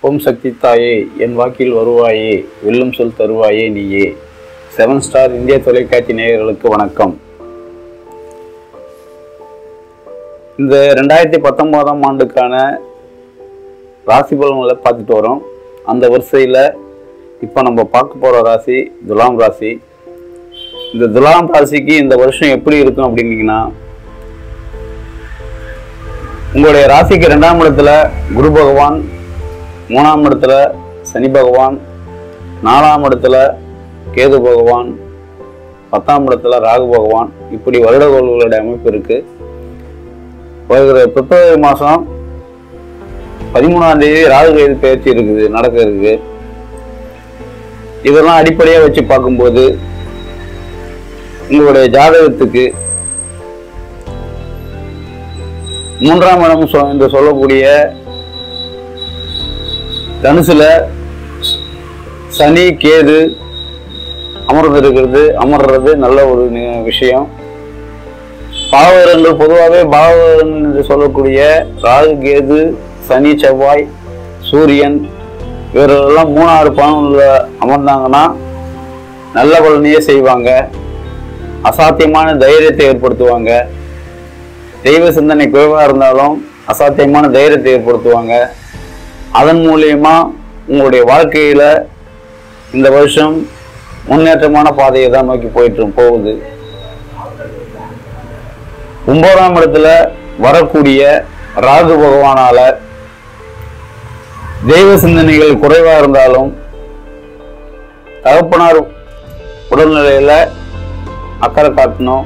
ஓம் சக்தி தாயே என் வாக்கில் வருவாயே வெல்லும் சொல் தருவாயே நீயே செவன் ஸ்டார் இந்திய தொலைக்காட்சி நேயர்களுக்கு வணக்கம் இந்த ரெண்டாயிரத்தி பத்தொன்பதாம் ஆண்டுக்கான ராசி பலன்களை பார்த்துட்டு வரோம் அந்த வரிசையில் இப்போ நம்ம பார்க்க போகிற ராசி துலாம் ராசி இந்த துலாம் ராசிக்கு இந்த வருஷம் எப்படி இருக்கும் அப்படின்னீங்கன்னா உங்களுடைய ராசிக்கு ரெண்டாம் இடத்துல குரு பகவான் மூணாம் இடத்துல சனி பகவான் நாலாம் இடத்துல கேது பகவான் பத்தாம் இடத்துல ராகு பகவான் இப்படி வருடகோள்களுடைய அமைப்பு இருக்கு வருகிற பிப்ரவரி மாதம் பதிமூணாம் தேதி ராகு கேது பயிற்சி இருக்குது நடக்க இருக்குது இதெல்லாம் அடிப்படையாக வச்சு பார்க்கும்போது உங்களுடைய ஜாதகத்துக்கு மூன்றாம் இடம் சொ- என்று சொல்லக்கூடிய தனுசுல சனி கேது அமர்ந்து இருக்கிறது அமர்றது நல்ல ஒரு நி- விஷயம் பாவகரங்கள் பொதுவாகவே பாவகரங்கள் என்று சொல்லக்கூடிய ராகு கேது சனி செவ்வாய் சூரியன் இவர்களெல்லாம் மூணாறு பணம்ல அமர்ந்தாங்கன்னா நல்ல பலனையே செய்வாங்க அசாத்தியமான தைரியத்தை ஏற்படுத்துவாங்க தெய்வ சிந்தனை குறைவாக இருந்தாலும் அசாத்தியமான தைரியத்தை ஏற்படுத்துவாங்க அதன் மூலியமா உங்களுடைய வாழ்க்கையில இந்த வருஷம் முன்னேற்றமான பாதையை தான் நோக்கி போயிட்டு போகுது ஒன்பதாம் இடத்துல வரக்கூடிய ராகு பகவானால தெய்வ சிந்தனைகள் குறைவா இருந்தாலும் தகப்பனார் உடல்நிலையில அக்கறை காட்டணும்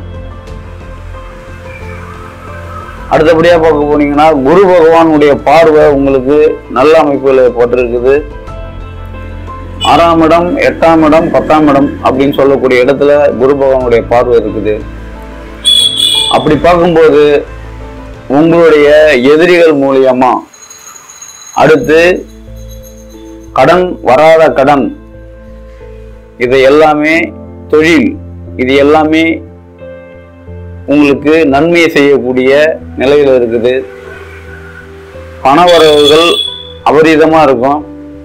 அடுத்தபடியா பார்க்க போனீங்கன்னா குரு பகவானுடைய பார்வை உங்களுக்கு நல்ல அமைப்புகள் ஏற்பட்டிருக்குது ஆறாம் இடம் எட்டாம் இடம் பத்தாம் இடம் அப்படின்னு சொல்லக்கூடிய இடத்துல குரு பகவானுடைய பார்வை இருக்குது அப்படி பார்க்கும்போது உங்களுடைய எதிரிகள் மூலியமா அடுத்து கடன் வராத கடன் இது எல்லாமே தொழில் இது எல்லாமே உங்களுக்கு நன்மையை செய்யக்கூடிய நிலையில் இருக்குது பண வரவுகள் அபரீதமா இருக்கும்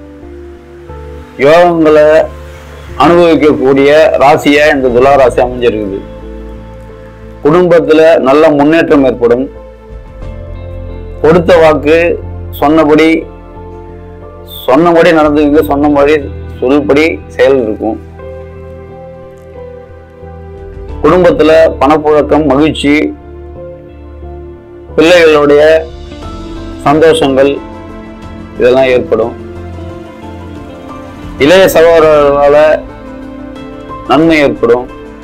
யோகங்களை அனுபவிக்கக்கூடிய ராசியா இந்த துலா ராசி அமைஞ்சிருக்குது குடும்பத்துல நல்ல முன்னேற்றம் ஏற்படும் கொடுத்த வாக்கு சொன்னபடி சொன்னபடி நடந்துக்குங்க சொன்னபடி சொல்படி செயல் இருக்கும் குடும்பத்துல பணப்புழக்கம் மகிழ்ச்சி பிள்ளைகளுடைய சந்தோஷங்கள் இதெல்லாம் ஏற்படும் இளைய சகோதரர்களால நன்மை ஏற்படும்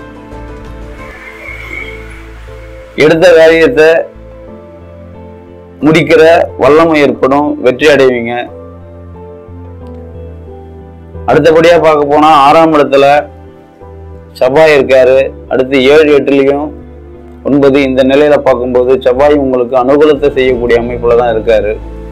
எடுத்த காரியத்தை முடிக்கிற வல்லமை ஏற்படும் வெற்றி அடைவீங்க அடுத்தபடியா பார்க்க போனா ஆறாம் இடத்துல செவ்வாய் இருக்காரு அடுத்து ஏழு எட்டுலையும் ஒன்பது இந்த நிலையில பார்க்கும்போது செவ்வாய் உங்களுக்கு அனுகூலத்தை செய்யக்கூடிய அமைப்புல தான் இருக்காரு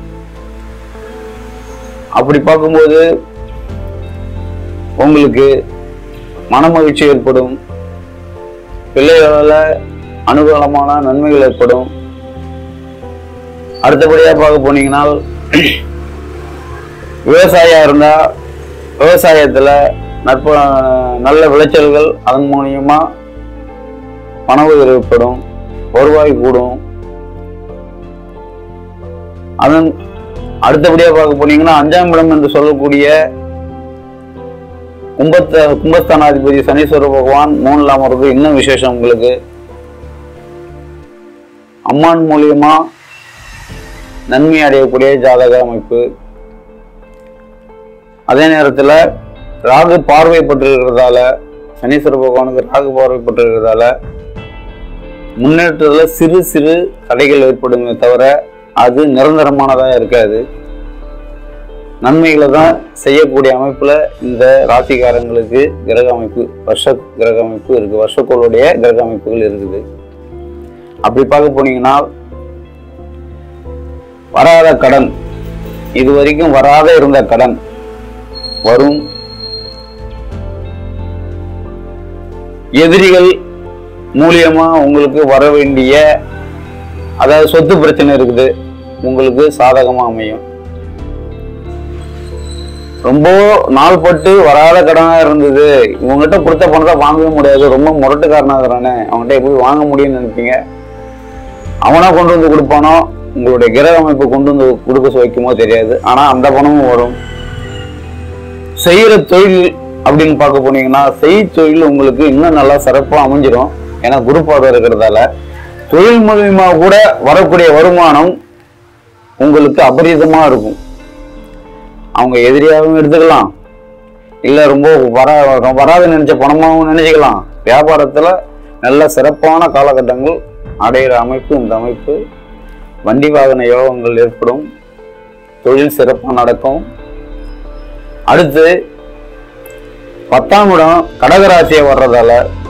அப்படி பார்க்கும்போது உங்களுக்கு மனமகிழ்ச்சி ஏற்படும் பிள்ளைகளால அனுகூலமான நன்மைகள் ஏற்படும் அடுத்தபடியா பார்க்க போனீங்கன்னா விவசாயியா இருந்தா விவசாயத்துல நற்ப நல்ல விளைச்சல்கள் அதன் மூலியமா பண உயர்வு ஏற்படும் வருவாய் கூடும் அதன் அடுத்தபடியா பார்க்க போனீங்கன்னா அஞ்சாம் இடம் என்று சொல்லக்கூடிய கும்பத்த கும்பஸ்தானாதிபதி சனீஸ்வர பகவான் மூணுல அமர்றது இன்னும் விசேஷம் உங்களுக்கு அம்மான் மூலியமா நன்மை அடையக்கூடிய ஜாதக அமைப்பு அதே நேரத்துல ராகு பார்வைப்பட்டிருக்கிறதால சனீஸ்வர பகவானுக்கு ராகு பார்வைப்பட்டிருக்கிறதால முன்னேற்றத்துல சிறு சிறு தடைகள் ஏற்படுமே தவிர அது நிரந்தரமானதா இருக்காது நன்மைகளை தான் செய்யக்கூடிய அமைப்புல இந்த ராசிக்காரங்களுக்கு கிரக அமைப்பு வருஷ கிரக அமைப்பு இருக்கு வருஷக்கோளுடைய கிரக அமைப்புகள் இருக்குது அப்படி பார்க்க போனீங்கன்னா வராத கடன் இது வரைக்கும் வராத இருந்த கடன் வரும் எதிரிகள் மூலியமா உங்களுக்கு வர வேண்டிய அதாவது சொத்து பிரச்சனை இருக்குது உங்களுக்கு சாதகமா அமையும் ரொம்ப நாள்பட்டு வராத கடனா இருந்தது இவங்ககிட்ட கொடுத்த பணத்தை வாங்கவே முடியாது ரொம்ப முரட்டுக்காரனா இருக்கிறானே அவன்கிட்ட எப்படி வாங்க முடியும்னு நினைப்பீங்க அவனா கொண்டு வந்து கொடுப்பானோ உங்களுடைய கிரக அமைப்பு கொண்டு வந்து கொடுக்க வைக்குமோ தெரியாது ஆனா அந்த பணமும் வரும் செய்யற தொழில் அப்படின்னு பார்க்க போனீங்கன்னா செய் தொழில் உங்களுக்கு இன்னும் நல்லா சிறப்பா அமைஞ்சிடும் ஏன்னா குரு பார்வை இருக்கிறதால தொழில் மூலியமா கூட வரக்கூடிய வருமானம் உங்களுக்கு அபரிதமா இருக்கும் அவங்க எதிரியாகவும் எடுத்துக்கலாம் இல்ல ரொம்ப வர வராது நினைச்ச பணமாகவும் நினைச்சுக்கலாம் வியாபாரத்துல நல்ல சிறப்பான காலகட்டங்கள் அடையிற அமைப்பு இந்த அமைப்பு வண்டி வாகன யோகங்கள் ஏற்படும் தொழில் சிறப்பாக நடக்கும் அடுத்து பத்தாம் இடம் கடகராசியை வர்றதால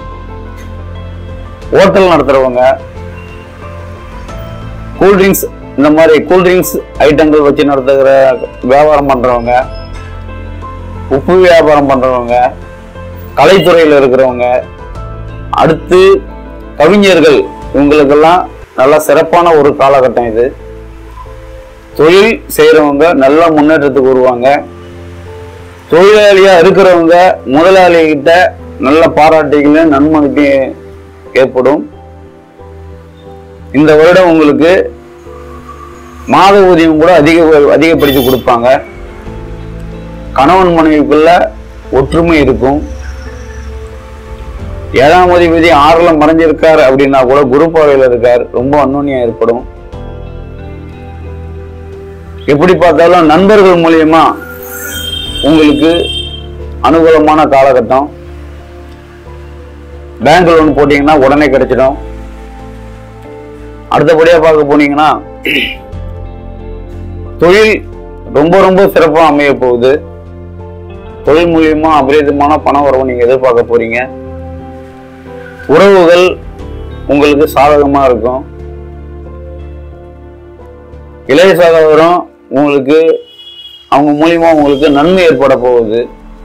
ஹோட்டல் நடத்துறவங்க கூல்ட்ரிங்க்ஸ் இந்த மாதிரி கூல்ட்ரிங்க்ஸ் ஐட்டங்கள் வச்சு நடத்துகிற வியாபாரம் பண்றவங்க உப்பு வியாபாரம் பண்றவங்க கலைத்துறையில் இருக்கிறவங்க அடுத்து கவிஞர்கள் இவங்களுக்கெல்லாம் நல்ல சிறப்பான ஒரு காலகட்டம் இது தொழில் செய்யறவங்க நல்ல முன்னேற்றத்துக்கு வருவாங்க தொழிலாளியா இருக்கிறவங்க முதலாளி கிட்ட நல்ல பாராட்டுகளும் நன்மதிப்பு ஏற்படும் இந்த வருடம் உங்களுக்கு மாத ஊதியம் கூட அதிக அதிகப்படுத்தி கொடுப்பாங்க கணவன் மனைவிக்குள்ள ஒற்றுமை இருக்கும் ஏழாம் அதிபதி ஆறுல மறைஞ்சிருக்கார் அப்படின்னா கூட குரு பார்வையில் இருக்கார் ரொம்ப அந்நுண்ணியம் ஏற்படும் எப்படி பார்த்தாலும் நண்பர்கள் மூலியமா உங்களுக்கு அனுகூலமான காலகட்டம் பேங்க் லோன் போட்டீங்கன்னா உடனே கிடைச்சிடும் அடுத்தபடியா பார்க்க போனீங்கன்னா தொழில் ரொம்ப ரொம்ப சிறப்பாக அமைய போகுது தொழில் மூலியமா அபரிதமான பண வரவு நீங்க எதிர்பார்க்க போறீங்க உறவுகள் உங்களுக்கு சாதகமா இருக்கும் இளைய சகோதரம் உங்களுக்கு அவங்க மூலியமா உங்களுக்கு நன்மை ஏற்பட போகுது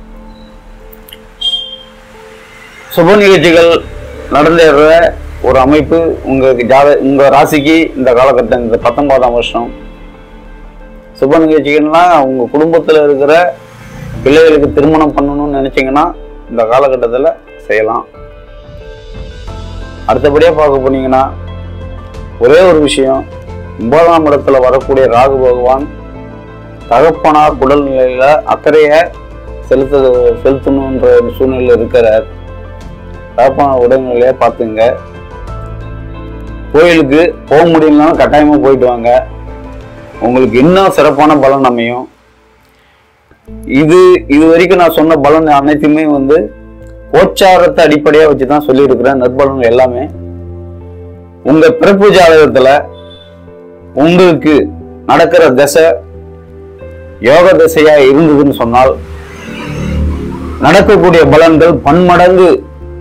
சுப நிகழ்ச்சிகள் நடந்தேற ஒரு அமைப்பு உங்க ஜாத உங்க ராசிக்கு இந்த காலகட்டம் இந்த பத்தொன்பதாம் வருஷம் சுப நிகழ்ச்சிகள்லாம் உங்க குடும்பத்துல இருக்கிற பிள்ளைகளுக்கு திருமணம் பண்ணணும்னு நினைச்சீங்கன்னா இந்த காலகட்டத்தில் செய்யலாம் அடுத்தபடியா பார்க்க போனீங்கன்னா ஒரே ஒரு விஷயம் ஒன்பதாம் இடத்துல வரக்கூடிய ராகு பகவான் தகப்பனார் உடல்நிலையில அக்கறைய செலுத்த செலுத்தணுன்ற ஒரு சூழ்நிலை இருக்கிறார் தகப்பனார் உடல்நிலையை பார்த்துங்க கோயிலுக்கு போக முடியலனாலும் கட்டாயமா போயிட்டு வாங்க உங்களுக்கு இன்னும் சிறப்பான பலன் அமையும் இது இது வரைக்கும் நான் சொன்ன பலன் அனைத்துமே வந்து கோச்சாரத்தை அடிப்படையா வச்சு தான் சொல்லியிருக்கிறேன் நற்பலன்கள் எல்லாமே உங்க பிறப்பு ஜாதகத்துல உங்களுக்கு நடக்கிற தசை யோக திசையா இருந்ததுன்னு சொன்னால் நடக்கக்கூடிய பலன்கள் பன்மடங்கு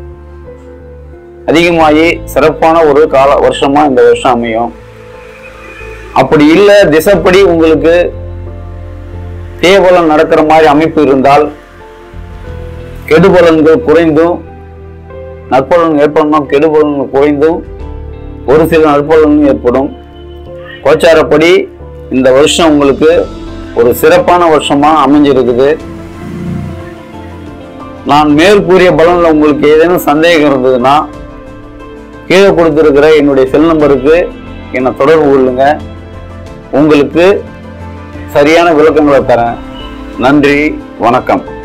அதிகமாகி சிறப்பான ஒரு கால வருஷமா இந்த வருஷம் அமையும் அப்படி இல்லை திசைப்படி உங்களுக்கு தேவலம் நடக்கிற மாதிரி அமைப்பு இருந்தால் கெடுபலன்கள் குறைந்தும் நற்பலன் ஏற்படணும் கெடுபலன்கள் குறைந்தும் ஒரு சில நற்பலன்கள் ஏற்படும் கோச்சாரப்படி இந்த வருஷம் உங்களுக்கு ஒரு சிறப்பான வருஷமா அமைஞ்சிருக்குது நான் மேற்கூறிய பலன்ல உங்களுக்கு ஏதேனும் சந்தேகம் இருந்ததுன்னா கீழே கொடுத்திருக்கிற என்னுடைய செல் நம்பருக்கு என்னை தொடர்பு கொள்ளுங்க உங்களுக்கு சரியான விளக்கங்களை தரேன் நன்றி வணக்கம்